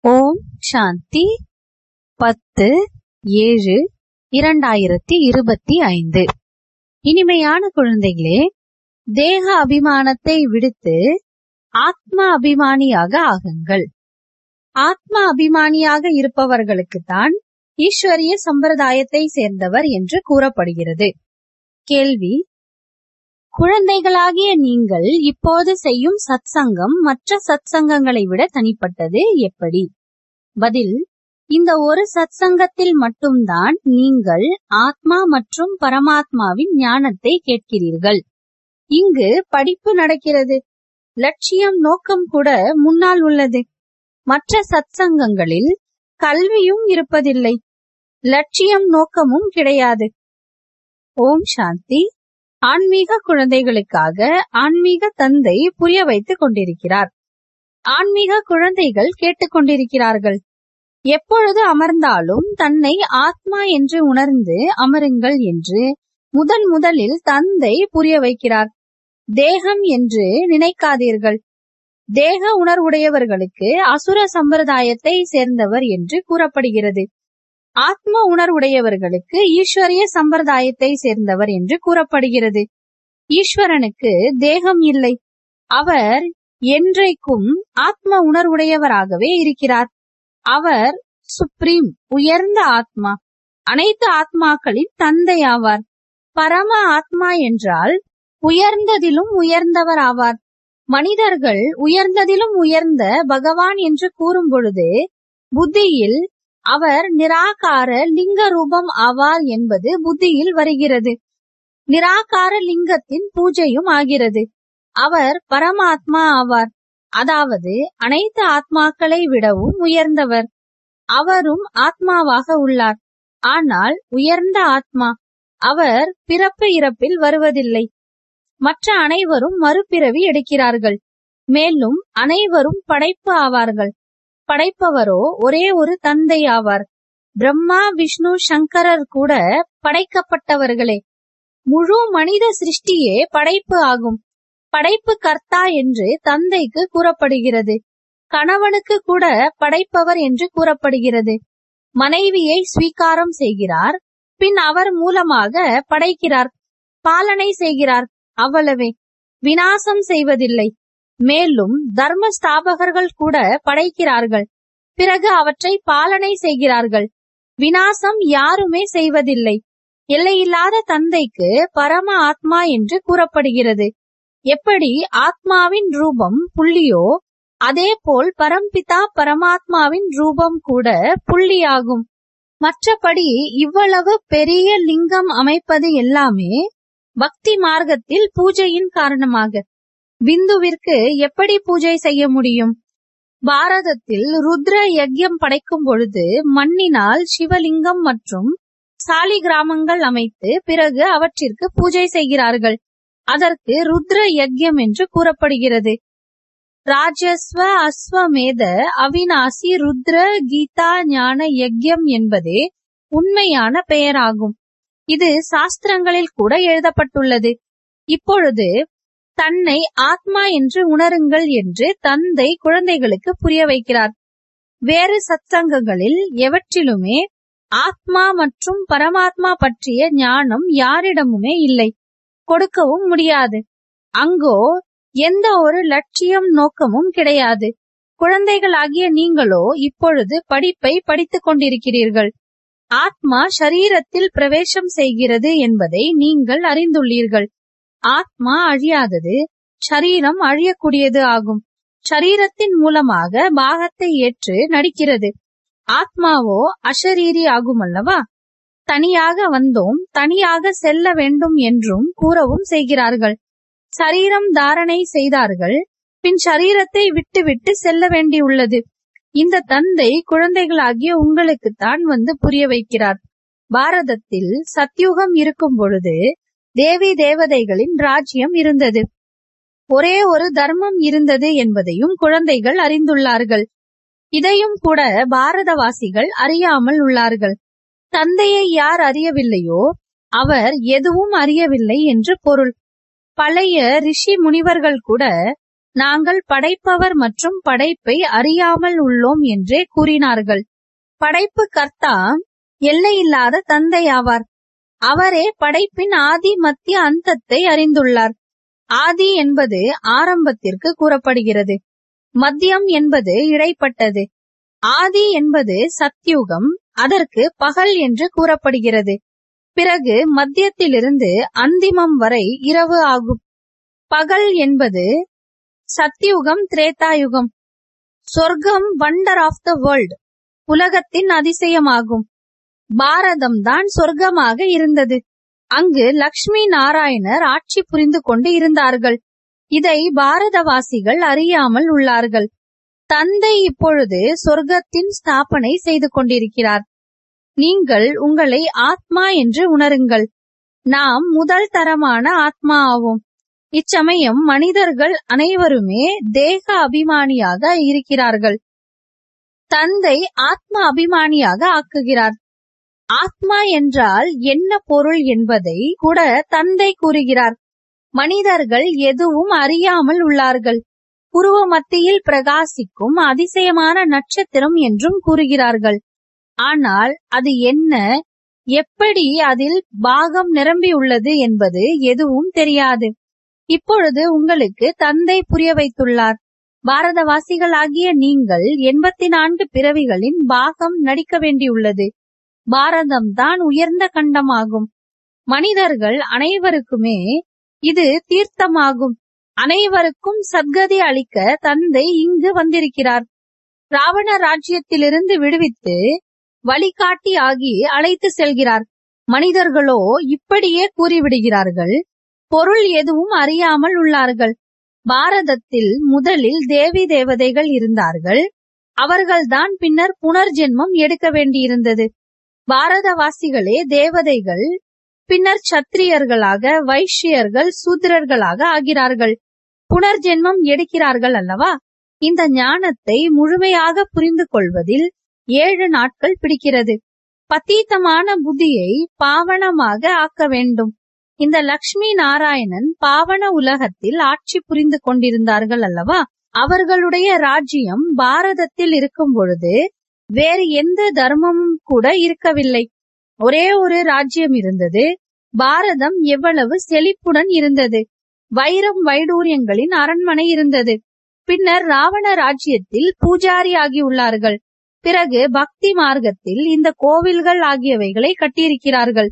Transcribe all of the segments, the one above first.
ஓம் சாந்தி பத்து ஏழு இரண்டாயிரத்தி இருபத்தி ஐந்து இனிமையான குழந்தைகளே தேக அபிமானத்தை விடுத்து ஆத்ம அபிமானியாக ஆகுங்கள் ஆத்ம அபிமானியாக இருப்பவர்களுக்குத்தான் ஈஸ்வரிய சம்பிரதாயத்தை சேர்ந்தவர் என்று கூறப்படுகிறது கேள்வி குழந்தைகளாகிய நீங்கள் இப்போது செய்யும் சத்சங்கம் மற்ற சத்சங்கங்களை விட தனிப்பட்டது எப்படி பதில் இந்த ஒரு சத்சங்கத்தில் மட்டும்தான் நீங்கள் ஆத்மா மற்றும் பரமாத்மாவின் ஞானத்தை கேட்கிறீர்கள் இங்கு படிப்பு நடக்கிறது லட்சியம் நோக்கம் கூட முன்னால் உள்ளது மற்ற சத்சங்கங்களில் கல்வியும் இருப்பதில்லை லட்சியம் நோக்கமும் கிடையாது ஓம் சாந்தி ஆன்மீக குழந்தைகளுக்காக ஆன்மீக தந்தை புரிய வைத்துக் கொண்டிருக்கிறார் ஆன்மீக குழந்தைகள் கேட்டுக்கொண்டிருக்கிறார்கள் எப்பொழுது அமர்ந்தாலும் தன்னை ஆத்மா என்று உணர்ந்து அமருங்கள் என்று முதன் முதலில் தந்தை புரிய வைக்கிறார் தேகம் என்று நினைக்காதீர்கள் தேக உணர்வுடையவர்களுக்கு அசுர சம்பிரதாயத்தை சேர்ந்தவர் என்று கூறப்படுகிறது ஆத்ம உணர்வுடையவர்களுக்கு ஈஸ்வரிய சம்பிரதாயத்தை சேர்ந்தவர் என்று கூறப்படுகிறது ஈஸ்வரனுக்கு தேகம் இல்லை அவர் என்றைக்கும் ஆத்ம உணர்வுடையவராகவே இருக்கிறார் அவர் சுப்ரீம் உயர்ந்த ஆத்மா அனைத்து ஆத்மாக்களின் தந்தை ஆவார் பரம ஆத்மா என்றால் உயர்ந்ததிலும் உயர்ந்தவர் ஆவார் மனிதர்கள் உயர்ந்ததிலும் உயர்ந்த பகவான் என்று கூறும் பொழுது புத்தியில் அவர் நிராகார லிங்க ரூபம் ஆவார் என்பது புத்தியில் வருகிறது நிராகார லிங்கத்தின் பூஜையும் ஆகிறது அவர் பரமாத்மா ஆவார் அதாவது அனைத்து ஆத்மாக்களை விடவும் உயர்ந்தவர் அவரும் ஆத்மாவாக உள்ளார் ஆனால் உயர்ந்த ஆத்மா அவர் பிறப்பு இறப்பில் வருவதில்லை மற்ற அனைவரும் மறுபிறவி எடுக்கிறார்கள் மேலும் அனைவரும் படைப்பு ஆவார்கள் படைப்பவரோ ஒரே ஒரு தந்தை ஆவார் பிரம்மா விஷ்ணு சங்கரர் கூட படைக்கப்பட்டவர்களே முழு மனித சிருஷ்டியே படைப்பு ஆகும் படைப்பு கர்த்தா என்று தந்தைக்கு கூறப்படுகிறது கணவனுக்கு கூட படைப்பவர் என்று கூறப்படுகிறது மனைவியை ஸ்வீகாரம் செய்கிறார் பின் அவர் மூலமாக படைக்கிறார் பாலனை செய்கிறார் அவ்வளவே வினாசம் செய்வதில்லை மேலும் தர்ம ஸ்தாபகர்கள் கூட படைக்கிறார்கள் பிறகு அவற்றை பாலனை செய்கிறார்கள் வினாசம் யாருமே செய்வதில்லை எல்லையில்லாத தந்தைக்கு பரம ஆத்மா என்று கூறப்படுகிறது எப்படி ஆத்மாவின் ரூபம் புள்ளியோ அதே போல் பரம்பிதா பரமாத்மாவின் ரூபம் கூட புள்ளியாகும் மற்றபடி இவ்வளவு பெரிய லிங்கம் அமைப்பது எல்லாமே பக்தி மார்க்கத்தில் பூஜையின் காரணமாக பிந்துவிற்கு எப்படி பூஜை செய்ய முடியும் பாரதத்தில் ருத்ர யக்யம் படைக்கும் பொழுது மண்ணினால் சிவலிங்கம் மற்றும் சாலி கிராமங்கள் அமைத்து பிறகு அவற்றிற்கு பூஜை செய்கிறார்கள் அதற்கு ருத்ர யக்யம் என்று கூறப்படுகிறது ராஜஸ்வ அஸ்வமேத அவினாசி ருத்ர கீதா ஞான யக்யம் என்பதே உண்மையான பெயராகும் இது சாஸ்திரங்களில் கூட எழுதப்பட்டுள்ளது இப்பொழுது தன்னை ஆத்மா என்று உணருங்கள் என்று தந்தை குழந்தைகளுக்கு புரிய வைக்கிறார் வேறு சத்சங்கங்களில் எவற்றிலுமே ஆத்மா மற்றும் பரமாத்மா பற்றிய ஞானம் யாரிடமுமே இல்லை கொடுக்கவும் முடியாது அங்கோ எந்த ஒரு லட்சியம் நோக்கமும் கிடையாது குழந்தைகளாகிய நீங்களோ இப்பொழுது படிப்பை படித்துக் கொண்டிருக்கிறீர்கள் ஆத்மா ஷரீரத்தில் பிரவேசம் செய்கிறது என்பதை நீங்கள் அறிந்துள்ளீர்கள் ஆத்மா அழியாதது ஷரீரம் அழியக்கூடியது ஆகும் ஷரீரத்தின் மூலமாக பாகத்தை ஏற்று நடிக்கிறது ஆத்மாவோ அஷரீரி ஆகும் அல்லவா தனியாக வந்தோம் தனியாக செல்ல வேண்டும் என்றும் கூறவும் செய்கிறார்கள் சரீரம் தாரணை செய்தார்கள் பின் சரீரத்தை விட்டுவிட்டு செல்ல வேண்டியுள்ளது இந்த தந்தை குழந்தைகளாகிய உங்களுக்குத்தான் வந்து புரிய வைக்கிறார் பாரதத்தில் சத்யுகம் இருக்கும் பொழுது தேவி தேவதைகளின் ராஜ்யம் இருந்தது ஒரே ஒரு தர்மம் இருந்தது என்பதையும் குழந்தைகள் அறிந்துள்ளார்கள் இதையும் கூட பாரதவாசிகள் அறியாமல் உள்ளார்கள் தந்தையை யார் அறியவில்லையோ அவர் எதுவும் அறியவில்லை என்று பொருள் பழைய ரிஷி முனிவர்கள் கூட நாங்கள் படைப்பவர் மற்றும் படைப்பை அறியாமல் உள்ளோம் என்றே கூறினார்கள் படைப்பு கர்த்தா எல்லையில்லாத தந்தையாவார் அவரே படைப்பின் ஆதி மத்திய அந்தத்தை அறிந்துள்ளார் ஆதி என்பது ஆரம்பத்திற்கு கூறப்படுகிறது மத்தியம் என்பது இடைப்பட்டது ஆதி என்பது சத்யுகம் அதற்கு பகல் என்று கூறப்படுகிறது பிறகு மத்தியத்திலிருந்து அந்திமம் வரை இரவு ஆகும் பகல் என்பது சத்யுகம் திரேதாயுகம் சொர்க்கம் வண்டர் ஆஃப் த வேர்ல்ட் உலகத்தின் அதிசயமாகும் பாரதம் தான் சொர்க்கமாக இருந்தது அங்கு லக்ஷ்மி நாராயணர் ஆட்சி புரிந்து கொண்டு இருந்தார்கள் இதை பாரதவாசிகள் அறியாமல் உள்ளார்கள் தந்தை இப்பொழுது சொர்க்கத்தின் ஸ்தாபனை செய்து கொண்டிருக்கிறார் நீங்கள் உங்களை ஆத்மா என்று உணருங்கள் நாம் முதல் தரமான ஆத்மா ஆவோம் இச்சமயம் மனிதர்கள் அனைவருமே தேக அபிமானியாக இருக்கிறார்கள் தந்தை ஆத்ம அபிமானியாக ஆக்குகிறார் ஆத்மா என்றால் என்ன பொருள் என்பதை கூட தந்தை கூறுகிறார் மனிதர்கள் எதுவும் அறியாமல் உள்ளார்கள் புருவ மத்தியில் பிரகாசிக்கும் அதிசயமான நட்சத்திரம் என்றும் கூறுகிறார்கள் ஆனால் அது என்ன எப்படி அதில் பாகம் நிரம்பியுள்ளது என்பது எதுவும் தெரியாது இப்பொழுது உங்களுக்கு தந்தை புரிய வைத்துள்ளார் பாரதவாசிகளாகிய நீங்கள் எண்பத்தி நான்கு பிறவிகளின் பாகம் நடிக்க வேண்டியுள்ளது பாரதம் தான் உயர்ந்த கண்டமாகும் மனிதர்கள் அனைவருக்குமே இது தீர்த்தமாகும் அனைவருக்கும் சத்கதி அளிக்க தந்தை இங்கு வந்திருக்கிறார் ராவண ராஜ்யத்திலிருந்து விடுவித்து வழிகாட்டி ஆகி அழைத்து செல்கிறார் மனிதர்களோ இப்படியே கூறிவிடுகிறார்கள் பொருள் எதுவும் அறியாமல் உள்ளார்கள் பாரதத்தில் முதலில் தேவி தேவதைகள் இருந்தார்கள் அவர்கள்தான் பின்னர் புனர்ஜென்மம் எடுக்க வேண்டியிருந்தது பாரதவாசிகளே தேவதைகள் பின்னர் சத்திரியர்களாக வைஷ்யர்கள் சூத்திரர்களாக ஆகிறார்கள் புனர்ஜென்மம் எடுக்கிறார்கள் அல்லவா இந்த ஞானத்தை முழுமையாக புரிந்து கொள்வதில் ஏழு நாட்கள் பிடிக்கிறது பத்தீத்தமான புத்தியை பாவனமாக ஆக்க வேண்டும் இந்த லக்ஷ்மி நாராயணன் பாவன உலகத்தில் ஆட்சி புரிந்து கொண்டிருந்தார்கள் அல்லவா அவர்களுடைய ராஜ்யம் பாரதத்தில் இருக்கும் பொழுது வேறு எந்த தர்மமும் கூட இருக்கவில்லை ஒரே ஒரு ராஜ்யம் இருந்தது பாரதம் எவ்வளவு செழிப்புடன் இருந்தது வைரம் வைடூரியங்களின் அரண்மனை இருந்தது பின்னர் ராவண ராஜ்யத்தில் பூஜாரி ஆகியுள்ளார்கள் பிறகு பக்தி மார்க்கத்தில் இந்த கோவில்கள் ஆகியவைகளை கட்டியிருக்கிறார்கள்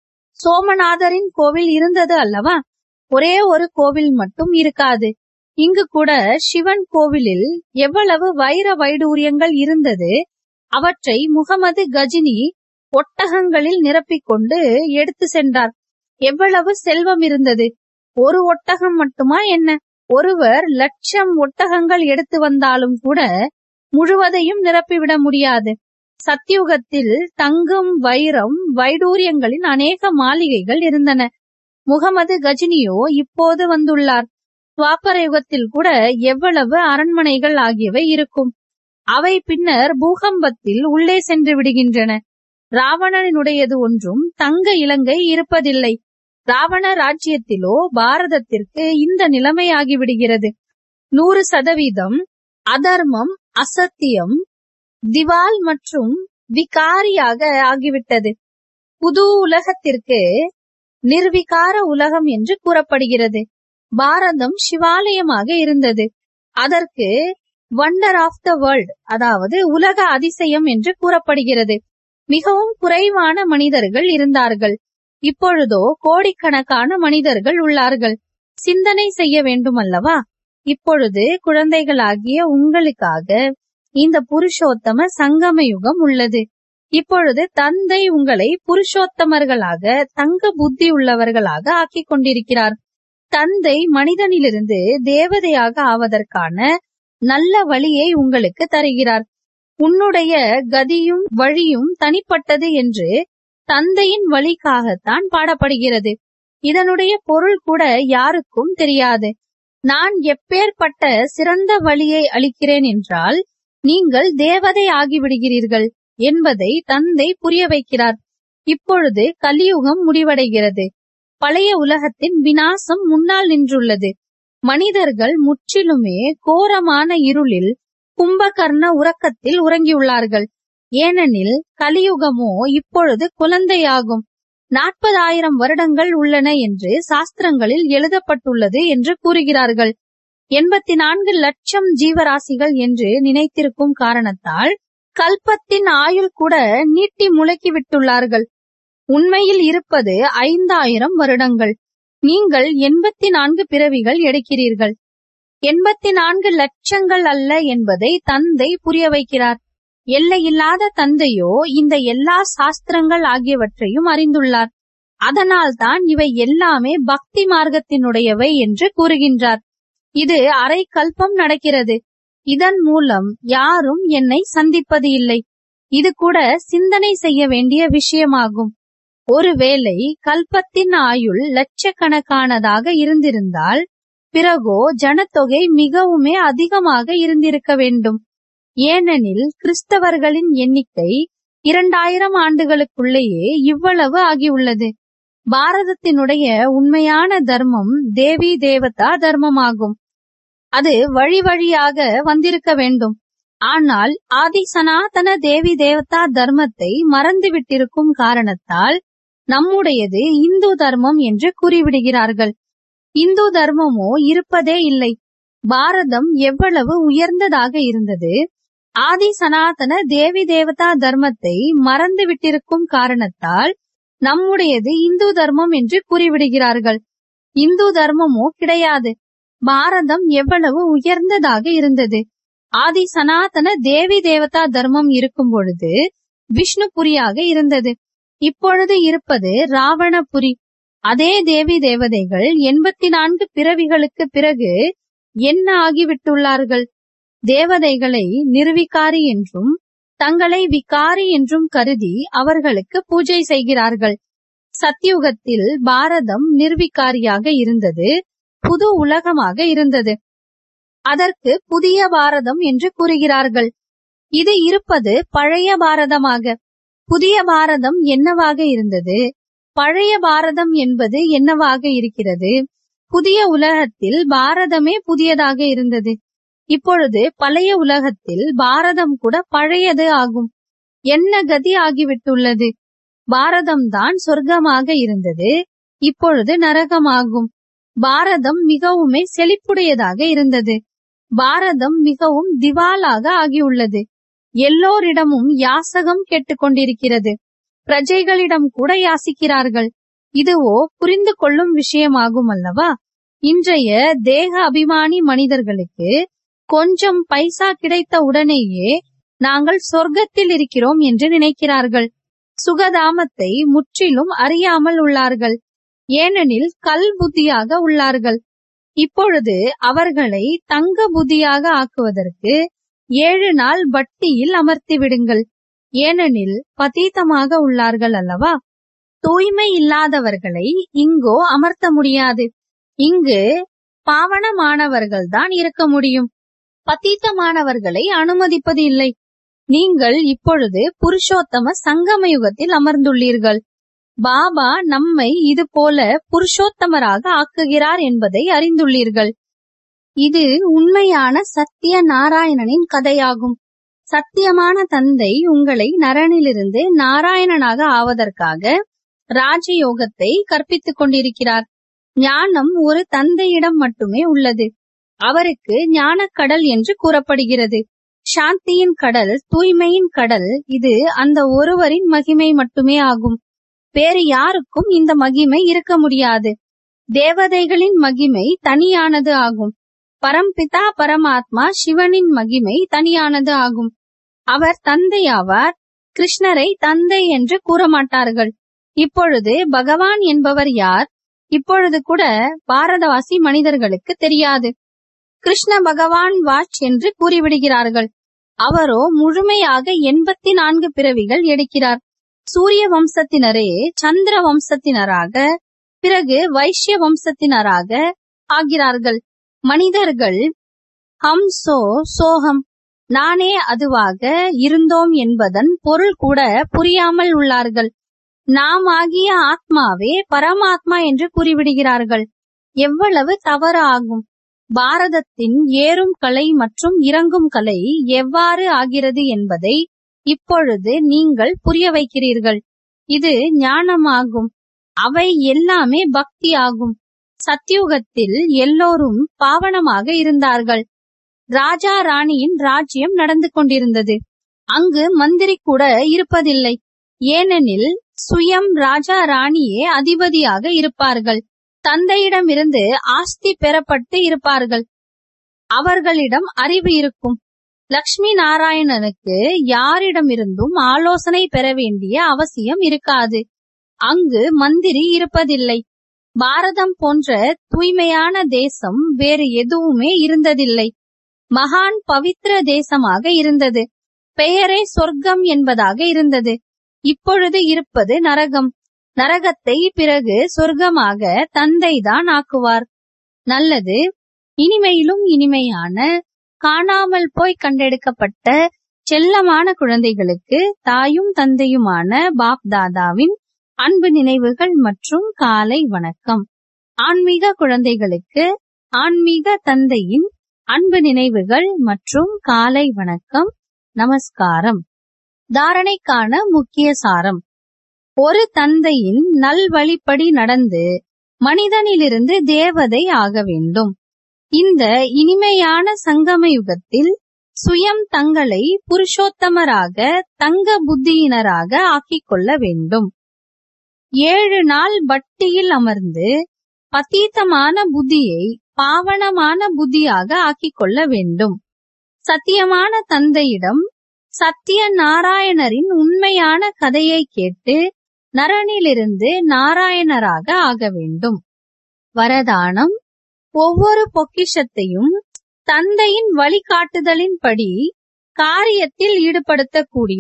சோமநாதரின் கோவில் இருந்தது அல்லவா ஒரே ஒரு கோவில் மட்டும் இருக்காது இங்கு கூட சிவன் கோவிலில் எவ்வளவு வைர வைடூரியங்கள் இருந்தது அவற்றை முகமது கஜினி ஒட்டகங்களில் நிரப்பிக்கொண்டு எடுத்து சென்றார் எவ்வளவு செல்வம் இருந்தது ஒரு ஒட்டகம் மட்டுமா என்ன ஒருவர் லட்சம் ஒட்டகங்கள் எடுத்து வந்தாலும் கூட முழுவதையும் நிரப்பிவிட முடியாது சத்தியுகத்தில் தங்கம் வைரம் வைடூரியங்களின் அநேக மாளிகைகள் இருந்தன முகமது கஜினியோ இப்போது வந்துள்ளார் துவாபர யுகத்தில் கூட எவ்வளவு அரண்மனைகள் ஆகியவை இருக்கும் அவை பின்னர் பூகம்பத்தில் உள்ளே சென்று விடுகின்றன ராவணனுடையது ஒன்றும் தங்க இலங்கை இருப்பதில்லை ராவண ராஜ்யத்திலோ பாரதத்திற்கு இந்த நிலைமையாகி விடுகிறது நூறு சதவீதம் அதர்மம் அசத்தியம் திவால் மற்றும் விகாரியாக ஆகிவிட்டது புது உலகத்திற்கு நிர்விகார உலகம் என்று கூறப்படுகிறது பாரதம் சிவாலயமாக இருந்தது அதற்கு வண்டர் ஆஃப் த வேர்ல்ட் அதாவது உலக அதிசயம் என்று கூறப்படுகிறது மிகவும் குறைவான மனிதர்கள் இருந்தார்கள் இப்பொழுதோ கோடிக்கணக்கான மனிதர்கள் உள்ளார்கள் சிந்தனை செய்ய வேண்டும் அல்லவா இப்பொழுது குழந்தைகளாகிய உங்களுக்காக இந்த புருஷோத்தம சங்கம யுகம் உள்ளது இப்பொழுது தந்தை உங்களை புருஷோத்தமர்களாக தங்க புத்தி உள்ளவர்களாக ஆக்கிக் கொண்டிருக்கிறார் தந்தை மனிதனிலிருந்து தேவதையாக ஆவதற்கான நல்ல வழியை உங்களுக்கு தருகிறார் உன்னுடைய கதியும் வழியும் தனிப்பட்டது என்று தந்தையின் வழிக்காகத்தான் பாடப்படுகிறது இதனுடைய பொருள் கூட யாருக்கும் தெரியாது நான் எப்பேற்பட்ட சிறந்த வழியை அளிக்கிறேன் என்றால் நீங்கள் தேவதை ஆகிவிடுகிறீர்கள் என்பதை தந்தை புரிய வைக்கிறார் இப்பொழுது கலியுகம் முடிவடைகிறது பழைய உலகத்தின் வினாசம் முன்னால் நின்றுள்ளது மனிதர்கள் முற்றிலுமே கோரமான இருளில் கும்பகர்ண உறக்கத்தில் உறங்கியுள்ளார்கள் ஏனெனில் கலியுகமோ இப்பொழுது குழந்தையாகும் நாற்பதாயிரம் வருடங்கள் உள்ளன என்று சாஸ்திரங்களில் எழுதப்பட்டுள்ளது என்று கூறுகிறார்கள் எண்பத்தி நான்கு லட்சம் ஜீவராசிகள் என்று நினைத்திருக்கும் காரணத்தால் கல்பத்தின் ஆயுள் கூட நீட்டி முழக்கி விட்டுள்ளார்கள் உண்மையில் இருப்பது ஐந்தாயிரம் வருடங்கள் நீங்கள் எண்பத்தி நான்கு பிறவிகள் எடுக்கிறீர்கள் எண்பத்தி நான்கு லட்சங்கள் அல்ல என்பதை தந்தை புரிய வைக்கிறார் எல்லையில்லாத தந்தையோ இந்த எல்லா சாஸ்திரங்கள் ஆகியவற்றையும் அறிந்துள்ளார் அதனால்தான் இவை எல்லாமே பக்தி மார்க்கத்தினுடையவை என்று கூறுகின்றார் இது அரை கல்பம் நடக்கிறது இதன் மூலம் யாரும் என்னை சந்திப்பது இல்லை இது கூட சிந்தனை செய்ய வேண்டிய விஷயமாகும் ஒருவேளை கல்பத்தின் ஆயுள் லட்சக்கணக்கானதாக இருந்திருந்தால் பிறகோ ஜனத்தொகை மிகவுமே அதிகமாக இருந்திருக்க வேண்டும் ஏனெனில் கிறிஸ்தவர்களின் எண்ணிக்கை இரண்டாயிரம் ஆண்டுகளுக்குள்ளேயே இவ்வளவு ஆகியுள்ளது பாரதத்தினுடைய உண்மையான தர்மம் தேவி தேவதா தர்மமாகும் அது வழி வழியாக வந்திருக்க வேண்டும் ஆனால் ஆதி சனாதன தேவி தேவதா தர்மத்தை மறந்துவிட்டிருக்கும் காரணத்தால் நம்முடையது இந்து தர்மம் என்று கூறிவிடுகிறார்கள் இந்து தர்மமோ இருப்பதே இல்லை பாரதம் எவ்வளவு உயர்ந்ததாக இருந்தது ஆதி சனாதன தேவி தேவதா தர்மத்தை மறந்து விட்டிருக்கும் காரணத்தால் நம்முடையது இந்து தர்மம் என்று கூறிவிடுகிறார்கள் இந்து தர்மமோ கிடையாது பாரதம் எவ்வளவு உயர்ந்ததாக இருந்தது ஆதி சனாதன தேவி தேவதா தர்மம் இருக்கும் பொழுது விஷ்ணுபுரியாக இருந்தது இப்பொழுது இருப்பது ராவணபுரி அதே தேவி தேவதைகள் எண்பத்தி நான்கு பிறவிகளுக்கு பிறகு என்ன ஆகிவிட்டுள்ளார்கள் தேவதைகளை நிர்விகாரி என்றும் தங்களை விகாரி என்றும் கருதி அவர்களுக்கு பூஜை செய்கிறார்கள் சத்தியுகத்தில் பாரதம் நிர்விகாரியாக இருந்தது புது உலகமாக இருந்தது அதற்கு புதிய பாரதம் என்று கூறுகிறார்கள் இது இருப்பது பழைய பாரதமாக புதிய பாரதம் என்னவாக இருந்தது பழைய பாரதம் என்பது என்னவாக இருக்கிறது புதிய உலகத்தில் பாரதமே புதியதாக இருந்தது இப்பொழுது பழைய உலகத்தில் பாரதம் கூட பழையது ஆகும் என்ன கதி ஆகிவிட்டுள்ளது பாரதம் தான் சொர்க்கமாக இருந்தது இப்பொழுது நரகமாகும் பாரதம் மிகவுமே செழிப்புடையதாக இருந்தது பாரதம் மிகவும் திவாலாக ஆகியுள்ளது எல்லோரிடமும் யாசகம் கேட்டுக்கொண்டிருக்கிறது பிரஜைகளிடம் கூட யாசிக்கிறார்கள் இதுவோ புரிந்து கொள்ளும் விஷயமாகும் அல்லவா இன்றைய தேக அபிமானி மனிதர்களுக்கு கொஞ்சம் பைசா கிடைத்த உடனேயே நாங்கள் சொர்க்கத்தில் இருக்கிறோம் என்று நினைக்கிறார்கள் சுகதாமத்தை முற்றிலும் அறியாமல் உள்ளார்கள் ஏனெனில் கல் புத்தியாக உள்ளார்கள் இப்பொழுது அவர்களை தங்க புத்தியாக ஆக்குவதற்கு ஏழு நாள் வட்டியில் அமர்த்தி விடுங்கள் ஏனெனில் பதீதமாக உள்ளார்கள் அல்லவா தூய்மை இல்லாதவர்களை இங்கோ அமர்த்த முடியாது இங்கு பாவனமானவர்கள் தான் இருக்க முடியும் பதீத்தமானவர்களை அனுமதிப்பது இல்லை நீங்கள் இப்பொழுது புருஷோத்தம சங்கம யுகத்தில் அமர்ந்துள்ளீர்கள் பாபா நம்மை இது போல புருஷோத்தமராக ஆக்குகிறார் என்பதை அறிந்துள்ளீர்கள் இது உண்மையான சத்திய நாராயணனின் கதையாகும் சத்தியமான தந்தை உங்களை நரனிலிருந்து நாராயணனாக ஆவதற்காக ராஜயோகத்தை கற்பித்துக் கொண்டிருக்கிறார் ஞானம் ஒரு தந்தையிடம் மட்டுமே உள்ளது அவருக்கு ஞானக்கடல் என்று கூறப்படுகிறது சாந்தியின் கடல் தூய்மையின் கடல் இது அந்த ஒருவரின் மகிமை மட்டுமே ஆகும் வேறு யாருக்கும் இந்த மகிமை இருக்க முடியாது தேவதைகளின் மகிமை தனியானது ஆகும் பரம்பிதா பரமாத்மா சிவனின் மகிமை தனியானது ஆகும் அவர் தந்தையாவார் கிருஷ்ணரை தந்தை என்று கூற மாட்டார்கள் இப்பொழுது பகவான் என்பவர் யார் இப்பொழுது கூட பாரதவாசி மனிதர்களுக்கு தெரியாது கிருஷ்ண பகவான் வாச் என்று கூறிவிடுகிறார்கள் அவரோ முழுமையாக எண்பத்தி நான்கு பிறவிகள் எடுக்கிறார் சூரிய வம்சத்தினரே சந்திர வம்சத்தினராக பிறகு வைஷ்ய வம்சத்தினராக ஆகிறார்கள் மனிதர்கள் ஹம் சோ சோகம் நானே அதுவாக இருந்தோம் என்பதன் பொருள் கூட புரியாமல் உள்ளார்கள் நாம் ஆகிய ஆத்மாவே பரமாத்மா என்று கூறிவிடுகிறார்கள் எவ்வளவு தவறு ஆகும் பாரதத்தின் ஏறும் கலை மற்றும் இறங்கும் கலை எவ்வாறு ஆகிறது என்பதை இப்பொழுது நீங்கள் புரிய வைக்கிறீர்கள் இது ஞானமாகும் அவை எல்லாமே பக்தி ஆகும் சத்யுகத்தில் எல்லோரும் பாவனமாக இருந்தார்கள் ராஜா ராணியின் ராஜ்யம் நடந்து கொண்டிருந்தது அங்கு மந்திரி கூட இருப்பதில்லை ஏனெனில் சுயம் ராஜா ராணியே அதிபதியாக இருப்பார்கள் தந்தையிடமிருந்து ஆஸ்தி பெறப்பட்டு இருப்பார்கள் அவர்களிடம் அறிவு இருக்கும் லக்ஷ்மி நாராயணனுக்கு யாரிடமிருந்தும் ஆலோசனை பெற வேண்டிய அவசியம் இருக்காது அங்கு மந்திரி இருப்பதில்லை பாரதம் போன்ற தூய்மையான தேசம் வேறு எதுவுமே இருந்ததில்லை மகான் பவித்ர தேசமாக இருந்தது பெயரே சொர்க்கம் என்பதாக இருந்தது இப்பொழுது இருப்பது நரகம் நரகத்தை பிறகு சொர்க்கமாக தந்தைதான் ஆக்குவார் நல்லது இனிமையிலும் இனிமையான காணாமல் போய் கண்டெடுக்கப்பட்ட செல்லமான குழந்தைகளுக்கு தாயும் தந்தையுமான பாப் தாதாவின் அன்பு நினைவுகள் மற்றும் காலை வணக்கம் ஆன்மீக குழந்தைகளுக்கு ஆன்மீக தந்தையின் அன்பு நினைவுகள் மற்றும் காலை வணக்கம் நமஸ்காரம் தாரணைக்கான முக்கிய சாரம் ஒரு தந்தையின் நல்வழிப்படி நடந்து மனிதனிலிருந்து தேவதை ஆக வேண்டும் இந்த இனிமையான சங்கம யுகத்தில் சுயம் தங்களை புருஷோத்தமராக தங்க புத்தியினராக ஆக்கிக் கொள்ள வேண்டும் ஏழு நாள் பட்டியில் அமர்ந்து பத்தீத்தமான புத்தியை பாவனமான புத்தியாக ஆக்கிக் கொள்ள வேண்டும் சத்தியமான தந்தையிடம் சத்திய நாராயணரின் உண்மையான கதையை கேட்டு நரனிலிருந்து நாராயணராக ஆக வேண்டும் வரதானம் ஒவ்வொரு பொக்கிஷத்தையும் தந்தையின் வழிகாட்டுதலின்படி காரியத்தில் ஈடுபடுத்தக்கூடிய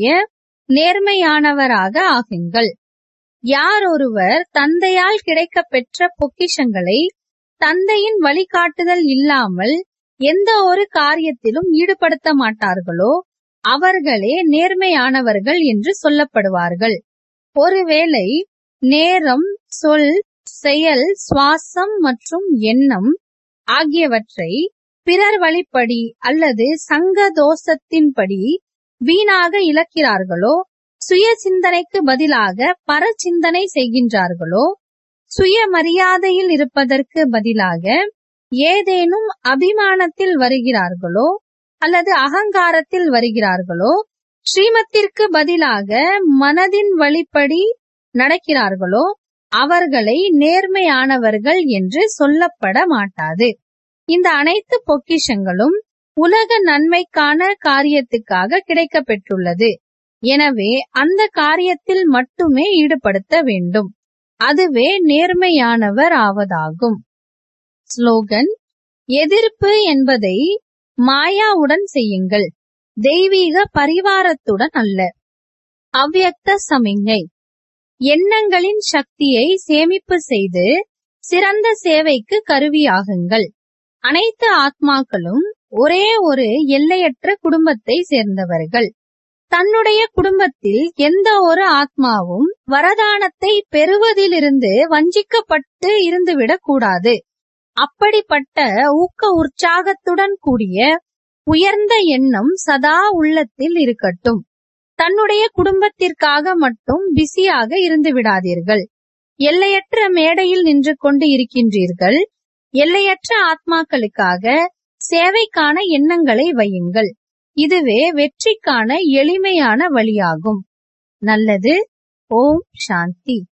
நேர்மையானவராக ஆகுங்கள் யார் ஒருவர் தந்தையால் கிடைக்கப் பெற்ற பொக்கிஷங்களை தந்தையின் வழிகாட்டுதல் இல்லாமல் எந்த ஒரு காரியத்திலும் ஈடுபடுத்த மாட்டார்களோ அவர்களே நேர்மையானவர்கள் என்று சொல்லப்படுவார்கள் ஒருவேளை நேரம் சொல் செயல் சுவாசம் மற்றும் எண்ணம் ஆகியவற்றை பிறர் வழிப்படி அல்லது சங்க தோஷத்தின்படி வீணாக இழக்கிறார்களோ சுய சிந்தனைக்கு பதிலாக பர சிந்தனை செய்கின்றார்களோ சுய மரியாதையில் இருப்பதற்கு பதிலாக ஏதேனும் அபிமானத்தில் வருகிறார்களோ அல்லது அகங்காரத்தில் வருகிறார்களோ ஸ்ரீமத்திற்கு பதிலாக மனதின் வழிப்படி நடக்கிறார்களோ அவர்களை நேர்மையானவர்கள் என்று சொல்லப்பட மாட்டாது இந்த அனைத்து பொக்கிஷங்களும் உலக நன்மைக்கான காரியத்துக்காக கிடைக்கப் பெற்றுள்ளது எனவே அந்த காரியத்தில் மட்டுமே ஈடுபடுத்த வேண்டும் அதுவே நேர்மையானவர் ஆவதாகும் ஸ்லோகன் எதிர்ப்பு என்பதை மாயாவுடன் செய்யுங்கள் தெய்வீக பரிவாரத்துடன் அல்ல அவ்யக்த சமிஞ்ஞை எண்ணங்களின் சக்தியை சேமிப்பு செய்து சிறந்த சேவைக்கு கருவியாகுங்கள் அனைத்து ஆத்மாக்களும் ஒரே ஒரு எல்லையற்ற குடும்பத்தை சேர்ந்தவர்கள் தன்னுடைய குடும்பத்தில் எந்த ஒரு ஆத்மாவும் வரதானத்தை பெறுவதிலிருந்து வஞ்சிக்கப்பட்டு இருந்துவிடக் கூடாது அப்படிப்பட்ட ஊக்க உற்சாகத்துடன் கூடிய உயர்ந்த எண்ணம் சதா உள்ளத்தில் இருக்கட்டும் தன்னுடைய குடும்பத்திற்காக மட்டும் பிஸியாக இருந்து விடாதீர்கள் எல்லையற்ற மேடையில் நின்று கொண்டு இருக்கின்றீர்கள் எல்லையற்ற ஆத்மாக்களுக்காக சேவைக்கான எண்ணங்களை வையுங்கள் இதுவே வெற்றிக்கான எளிமையான வழியாகும் நல்லது ஓம் சாந்தி